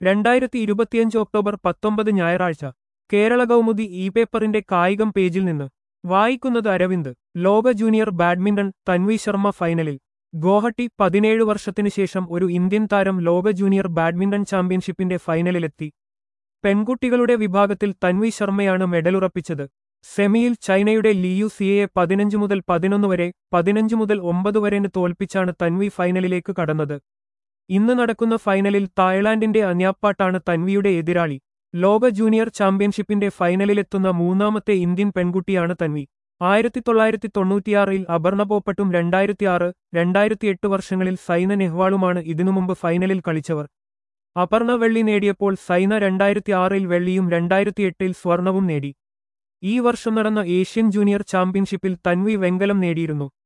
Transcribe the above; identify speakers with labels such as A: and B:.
A: രണ്ടായിരത്തി ഇരുപത്തിയഞ്ച് ഒക്ടോബർ പത്തൊമ്പത് ഞായറാഴ്ച കേരള കൗമുദി ഇ പേപ്പറിന്റെ കായികം പേജിൽ നിന്ന് വായിക്കുന്നത് അരവിന്ദ് ലോക ജൂനിയർ ബാഡ്മിന്റൺ തൻവി ശർമ്മ ഫൈനലിൽ ഗോഹട്ടി പതിനേഴ് വർഷത്തിനു ശേഷം ഒരു ഇന്ത്യൻ താരം ലോക ജൂനിയർ ബാഡ്മിന്റൺ ചാമ്പ്യൻഷിപ്പിന്റെ ഫൈനലിലെത്തി പെൺകുട്ടികളുടെ വിഭാഗത്തിൽ തൻവി ശർമ്മയാണ് മെഡലുറപ്പിച്ചത് സെമിയിൽ ചൈനയുടെ ലിയു സിയയെ പതിനഞ്ച് മുതൽ പതിനൊന്ന് വരെ പതിനഞ്ച് മുതൽ ഒമ്പത് വരെന് തോൽപ്പിച്ചാണ് തൻവി ഫൈനലിലേക്ക് കടന്നത് ഇന്ന് നടക്കുന്ന ഫൈനലിൽ തായ്ലാന്റിന്റെ അന്യാപ്പാട്ടാണ് തൻവിയുടെ എതിരാളി ലോക ജൂനിയർ ചാമ്പ്യൻഷിപ്പിന്റെ ഫൈനലിലെത്തുന്ന മൂന്നാമത്തെ ഇന്ത്യൻ പെൺകുട്ടിയാണ് തൻവി ആയിരത്തി തൊള്ളായിരത്തി തൊണ്ണൂറ്റിയാറിൽ അപർണ പോപ്പട്ടും രണ്ടായിരത്തിയാറ് രണ്ടായിരത്തിയെട്ട് വർഷങ്ങളിൽ സൈന നെഹ്വാളുമാണ് ഇതിനുമുമ്പ് ഫൈനലിൽ കളിച്ചവർ അപർണ വെള്ളി നേടിയപ്പോൾ സൈന രണ്ടായിരത്തിയാറിൽ വെള്ളിയും രണ്ടായിരത്തിയെട്ടിൽ സ്വർണവും നേടി ഈ വർഷം നടന്ന ഏഷ്യൻ ജൂനിയർ ചാമ്പ്യൻഷിപ്പിൽ തൻവി വെങ്കലം നേടിയിരുന്നു